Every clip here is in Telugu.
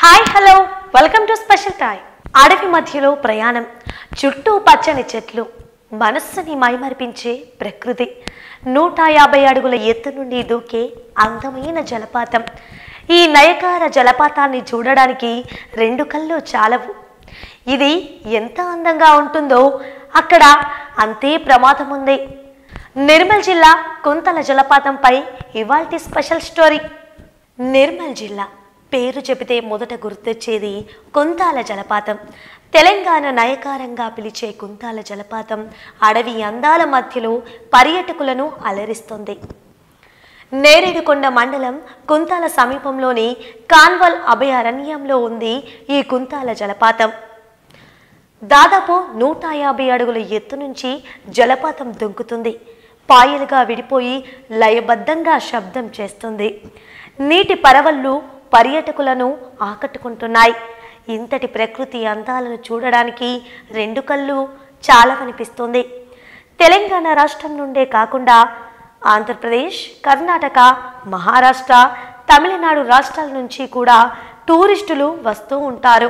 Hi hello welcome to special time అడవి మధ్యలో ప్రయాణం చుట్టూ పచ్చని చెట్లు మనస్సుని మైమరిపించే ప్రకృతి నూట యాభై అడుగుల ఎత్తు నుండి దూకే అందమైన జలపాతం ఈ నయకార జలపాతాన్ని చూడడానికి రెండు కళ్ళు చాలవు ఇది ఎంత అందంగా ఉంటుందో అక్కడ అంతే ప్రమాదం ఉంది నిర్మల్ జిల్లా కుంతల జలపాతంపై ఇవాల్టి స్పెషల్ స్టోరీ నిర్మల్ జిల్లా పేరు చెబితే మొదట గుర్తొచ్చేది కుంతాల జలపాతం తెలంగాణ నయకారంగా పిలిచే కుంతాల జలపాతం అడవి అందాల మధ్యలో పర్యాటకులను అలరిస్తుంది నేరేడుకొండ మండలం కుంతాల సమీపంలోని కాన్వల్ అభయారణ్యంలో ఉంది ఈ కుంతాల జలపాతం దాదాపు నూట యాభై అడుగుల ఎత్తు నుంచి జలపాతం దుంకుతుంది పాయలుగా విడిపోయి లయబద్ధంగా శబ్దం చేస్తుంది నీటి పరవళ్ళు పర్యాటకులను ఆకట్టుకుంటున్నాయి ఇంతటి ప్రకృతి అందాలను చూడడానికి రెండు కళ్ళు చాలా కనిపిస్తుంది తెలంగాణ రాష్ట్రం నుండే కాకుండా ఆంధ్రప్రదేశ్ కర్ణాటక మహారాష్ట్ర తమిళనాడు రాష్ట్రాల నుంచి కూడా టూరిస్టులు వస్తూ ఉంటారు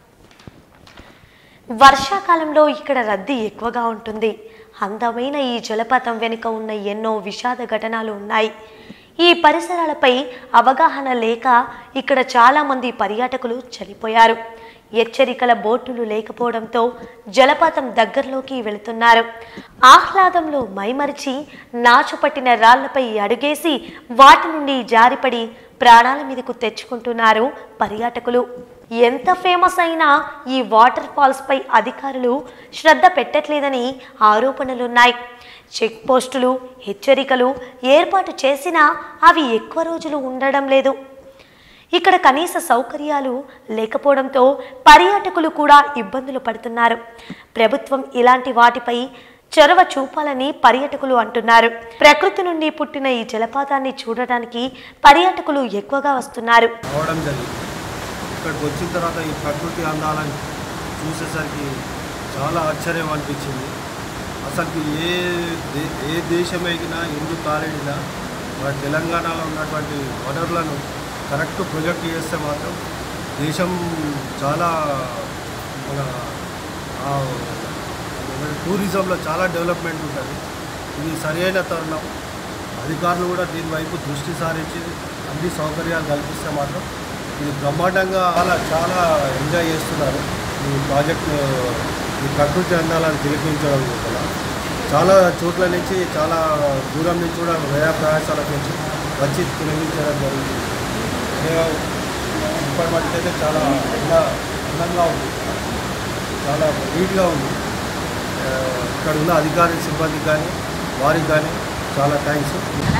వర్షాకాలంలో ఇక్కడ రద్దీ ఎక్కువగా ఉంటుంది అందమైన ఈ జలపాతం వెనుక ఉన్న ఎన్నో విషాద ఘటనలు ఉన్నాయి ఈ పరిసరాలపై అవగాహన లేక ఇక్కడ చాలామంది పర్యాటకులు చనిపోయారు హెచ్చరికల బోటులు లేకపోవడంతో జలపాతం దగ్గరలోకి వెళుతున్నారు ఆహ్లాదంలో మైమరిచి నాచుపట్టిన రాళ్లపై అడుగేసి వాటి నుండి జారిపడి ప్రాణాల మీదకు తెచ్చుకుంటున్నారు పర్యాటకులు ఎంత ఫేమస్ అయినా ఈ వాటర్ ఫాల్స్ పై అధికారులు శ్రద్ధ పెట్టట్లేదని ఆరోపణలున్నాయి చెక్ పోస్టులు హెచ్చరికలు ఏర్పాటు చేసినా అవి ఎక్కువ రోజులు ఉండడం లేదు ఇక్కడ కనీస సౌకర్యాలు లేకపోవడంతో పర్యాటకులు కూడా ఇబ్బందులు పడుతున్నారు ప్రభుత్వం ఇలాంటి వాటిపై చొరవ చూపాలని పర్యాటకులు అంటున్నారు ప్రకృతి నుండి పుట్టిన ఈ జలపాతాన్ని చూడటానికి పర్యాటకులు ఎక్కువగా వస్తున్నారు రావడం జరిగింది ఇక్కడికి వచ్చిన తర్వాత ఈ ప్రకృతి అందాలను చూసేసరికి చాలా ఆశ్చర్యం అనిపించింది అసలు ఏ దే ఏ దేశం ఎగినా ఎందుకు కాలేడినా మన తెలంగాణలో ఉన్నటువంటి వనరులను కరెక్ట్ ప్రొజెక్ట్ చేస్తే మాత్రం దేశం చాలా మన ఆ, మన టూరిజంలో చాలా డెవలప్మెంట్ ఉంటుంది ఇది సరైన తరుణం అధికారులు కూడా దీని వైపు దృష్టి సారించి అన్ని సౌకర్యాలు కల్పిస్తే మాత్రం ఇది బ్రహ్మాండంగా చాలా చాలా ఎంజాయ్ చేస్తున్నారు ఈ ప్రాజెక్టు ఈ ప్రకృతి అందాలను తిలకించడం వల్ల చాలా చోట్ల నుంచి చాలా దూరం నుంచి కూడా వ్యయ ప్రయాసాల నుంచి వచ్చి తిలకించడం జరుగుతుంది నేను ఇప్పటి మట్టుకైతే చాలా అంద- అందంగా ఉంది చాలా నీట్గా ఉంది ఆ, ఇక్కడ ఉన్న అధికారి సిబ్బందికి కానీ వారికి కానీ చాలా థ్యాంక్స్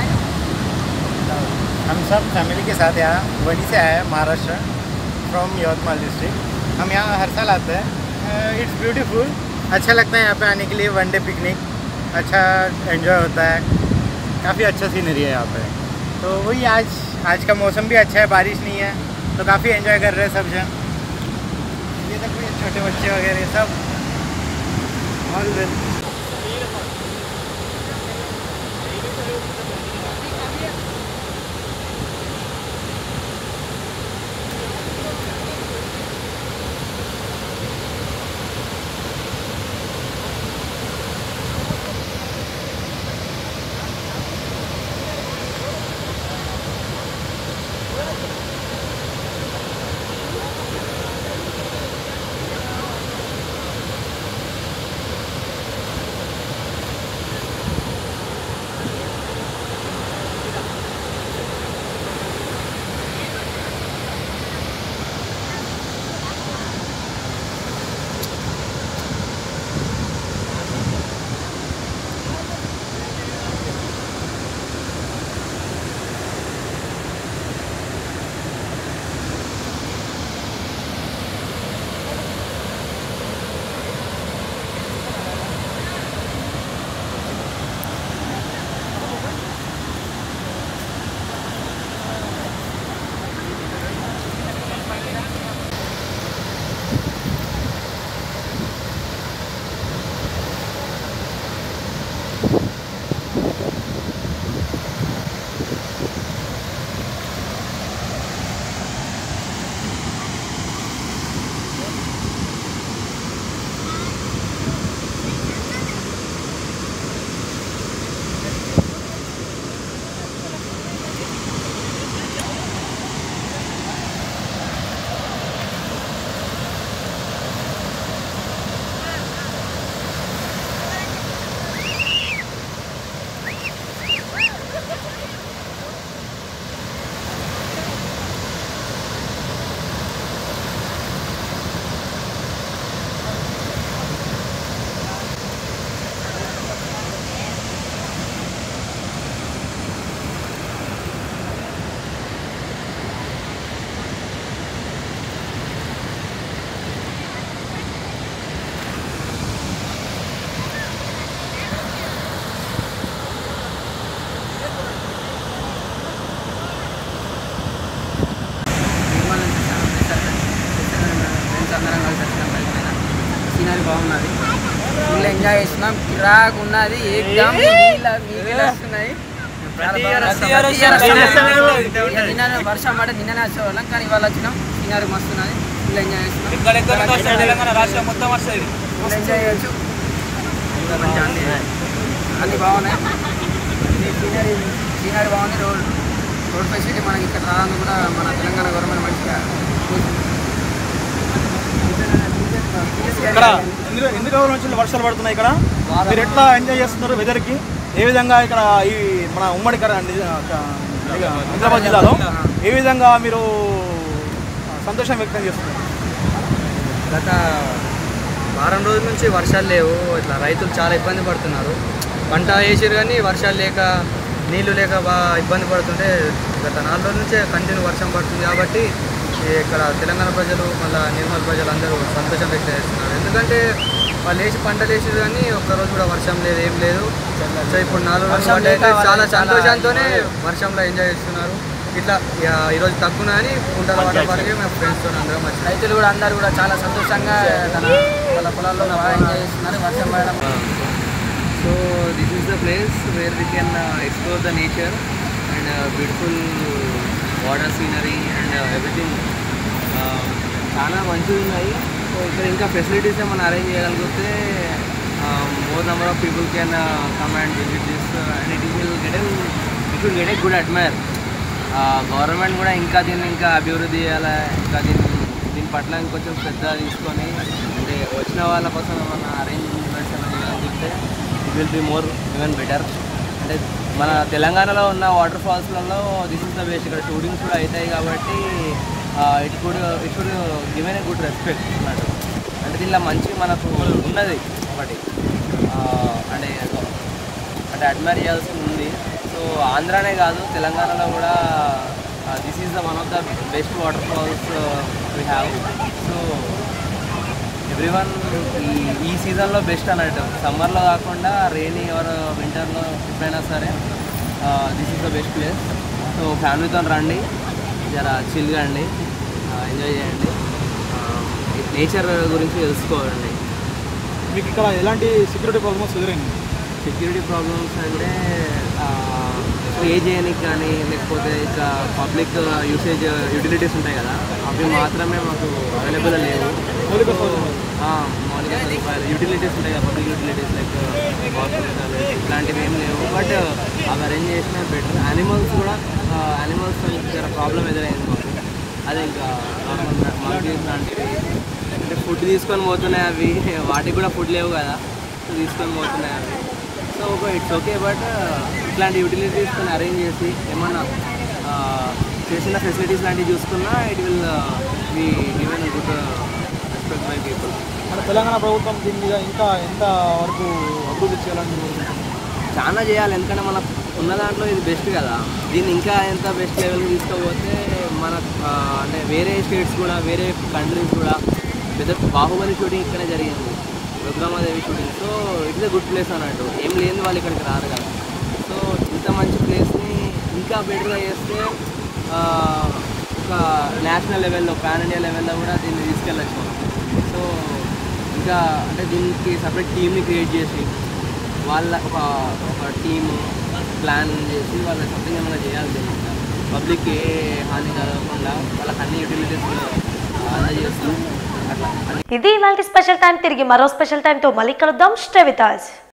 हम सब फैमिली के साथ यहाँ वडी से आए हैं महाराष्ट्र फ्रॉम यवतमाल डिस्ट्रिक्ट हम यहाँ हर साल आते हैं इट्स ब्यूटीफुल अच्छा लगता है यहाँ पे आने के लिए वन डे पिकनिक अच्छा एंजॉय होता है काफ़ी अच्छा सीनरी है यहाँ पे तो वही आज आज का मौसम भी अच्छा है बारिश नहीं है तो काफ़ी एंजॉय कर रहे हैं सब जन ये देखो ये छोटे बच्चे वगैरह सब ऑल वेल సీనరీ బాగున్నది ఫుల్ ఎంజాయ్ చేస్తున్నాం కిరాక్ ఉన్నది ఏకదమ్ నీళ్ళ నీళ్ళు వస్తున్నాయి చాలా బాగుంది. ప్రతి year వస్తున్నాం. ఇక నిన్న వర్షం పడి నిన్ననే వచ్చేవాళ్ళం కానీ ఇవాళ వచ్చినాం సీనరీ మస్తు ఉన్నది ఫుల్ ఎంజాయ్ చేస్తున్నాం తెలంగాణ రాష్ట్రం మొత్తం వస్తుంది ఫుల్ ఎంజాయ్ చేయొచ్చు ఇంకా మంచిగా అన్ని అన్ని బాగున్నాయి సీనరీ సీనరీ బాగుంది రోడ్ రోడ్ ఫెసిలిటీ మనకి ఇక్కడ రావడానికి కూడా మన తెలంగాణ గవర్నమెంట్ మంచిగా చూసింది. ఇక్కడ ఎందుకు ఎందుకు ఎవరు నుంచి వర్షాలు పడుతున్నాయి ఇక్కడ మీరు ఎట్లా ఎంజాయ్ చేస్తున్నారు వెదర్కి ఏ విధంగా ఇక్కడ ఈ మన ఉమ్మడి కర- నిజ- క- హైదరాబాద్ జిల్లాలో ఏ విధంగా మీరు సంతోషం వ్యక్తం చేస్తున్నారు గత వారం రోజుల నుంచి వర్షాలు లేవు ఇట్లా రైతులు చాలా ఇబ్బంది పడుతున్నారు పంట వేసారు కానీ వర్షాలు లేక నీళ్లు లేక బాగా ఇబ్బంది పడుతుంటే గత నాలుగు రోజుల నుంచే కంటిన్యూ వర్షం పడుతుంది కాబట్టి ఈ ఇక్కడ తెలంగాణ ప్రజలు మళ్ళీ నిర్మల్ ప్రజలు అందరూ సంతోషం వ్యక్తం చేస్తున్నారు ఎందుకంటే వాళ్ళు వేసి పంటలు వేసారు కానీ ఒక్కరోజు కూడా వర్షం లేదు ఏం లేదు సో ఇప్పుడు నాలుగు రోజులు వర్షం పడ్డాయి. లేక వాళ్ళు చాలా చాలా సంతోషంతోనే వర్షంలో ఎంజాయ్ చేస్తున్నారు ఇట్లా ఇక ఈరోజు తక్కువ అని కుంటల వాటర్ పార్క్కి మేము ఫ్రెండ్స్తో అందరం వచ్చాం రైతులు కూడా అందరూ కూడా చాలా సంతోషంగా తన వాళ్ళ పొలాల్లో బాగా ఎంజాయ్ చేస్తున్నారు వర్షం పడడం So this is the place where we can uh, explore the nature and uh, beautiful water scenery and uh, everything. Uh, చాలా మంచిగా ఉన్నాయి సో ఇక్కడ ఇంకా ఫెసిలిటీస్ ఏమైనా అరేంజ్ చేయగలిగితే more number of people can come and visit this and it will get it will get a good admire government కూడా ఇంకా దీన్ని ఇంకా అభివృద్ధి చేయాలి ఇంకా దీన్ని దీని పట్ల ఇంకొంచెం శ్రద్ధ తీసుకొని అంటే వచ్చిన వాళ్ళ కోసం ఏమన్నా అరేంజ్మెంట్స్ ఏమైనా చేయాలని చెప్తే it will be more even better అంటే మన తెలంగాణలో ఉన్న వాటర్ ఫాల్స్లలో దిస్ ఇస్ ద బెస్ట్ ఇక్కడ షూటింగ్స్ కూడా అవుతాయి కాబట్టి ఇట్ కూడా it should given a good respect అన్నట్టు అంటే దీనిలో మంచి మనకు ఉన్నది ఒకటి ఆ, అంటే అంటే అడ్మైర్ చేయాల్సింది ఉంది సో ఆంధ్రానే కాదు తెలంగాణలో కూడా this is the one of the best water falls we have so everyone ఈ ఈ సీజన్లో బెస్ట్ అన్నట్టు సమ్మర్లో కాకుండా రెయినీ ఆర్ వింటర్లో ఎప్పుడైనా సరే this is the best place so ఫ్యామిలీతో రండి జర చిల్గా అండి ఎంజాయ్ చేయండి నేచర్ గురించి తెలుసుకోవాలండి మీకు ఇక్కడ ఎలాంటి సెక్యూరిటీ ప్రాబ్లమ్స్ ఎదురైంది సెక్యూరిటీ ప్రాబ్లమ్స్ అంటే స్టే చేయడానికి కానీ లేకపోతే ఇంకా పబ్లిక్ యూసేజ్ యూటిలిటీస్ ఉంటాయి కదా అవి మాత్రమే మాకు అవైలబుల్ లేవు మౌలిక సదుపాయాలు. ఆ, మౌలిక సదుపాయాలు యూటిలిటీస్ ఉంటాయి కదా పబ్లిక్ యూటిలిటీస్ లైక్ వాష్రూమ్స్ ఇట్లాంటివి ఏం లేవు బట్ అవి అరేంజ్ చేసిన బెటర్ యానిమల్స్ కూడా యానిమల్స్ జర ప్రాబ్లం ఎదురైంది మాకు అదే ఇంకా నార్మల్ మార్కెట్ లాంటివి అంటే ఫుడ్ తీసుకొని పోతున్నాయి అవి వాటికి కూడా ఫుడ్ లేవు కదా సో తీసుకొని పోతున్నాయి అవి సో ఒక ఇట్స్ ఓకే బట్ ఇట్లాంటి యూటిలిటీస్ కొన్ని అరేంజ్ చేసి ఏమన్నా ఆ, చేసిన ఫెసిలిటీస్ లాంటివి చూసుకున్నా it will be given good respect by people మన తెలంగాణ ప్రభుత్వం దీని మీద ఇంకా ఎంత వరకు అభివృద్ధి చేయాలని మీరు కోరుకుంటున్నారు? చాలా చేయాలి ఎందుకంటే మన ఉన్న దాంట్లో ఇది బెస్ట్ కదా దీన్ని ఇంకా ఎంత బెస్ట్ లెవెల్కి తీసుకుపోతే మన ఆ, అంటే వేరే స్టేట్స్ కూడా వేరే కంట్రీస్ కూడా పెద్ద బాహుబలి షూటింగ్ ఇక్కడే జరిగింది Rudramadevi shooting so it's good place అన్నట్టు ఏం లేని వాళ్ళు ఇక్కడికి రారు కదా సో ఇంత మంచి ప్లేస్ని ఇంకా బెటర్గా చేస్తే ఆ, ఒక నేషనల్ లెవెల్లో పాన్ ఇండియా లెవెల్లో కూడా దీన్ని తీసుకెళ్ళచ్చు మనం సో ఇంకా అంటే దీనికి సపరేట్ టీమ్ని క్రియేట్ చేసి వాళ్ళ ఒక ఒక టీమ్ ప్లాన్ చేసి వాళ్ళ సంథింగ్ ఏమైనా చేయాలి పబ్లిక్ ఏ హాని కలగకుండా వాళ్ళకి అన్ని యూటిలిటీస్ అందజేస్తూ అట్లా అన్ని ఇది ఇవాళ స్పెషల్ టైం తిరిగి మరో స్పెషల్ టైంతో మళ్ళీ కలుద్దాం స్టే విత్ us.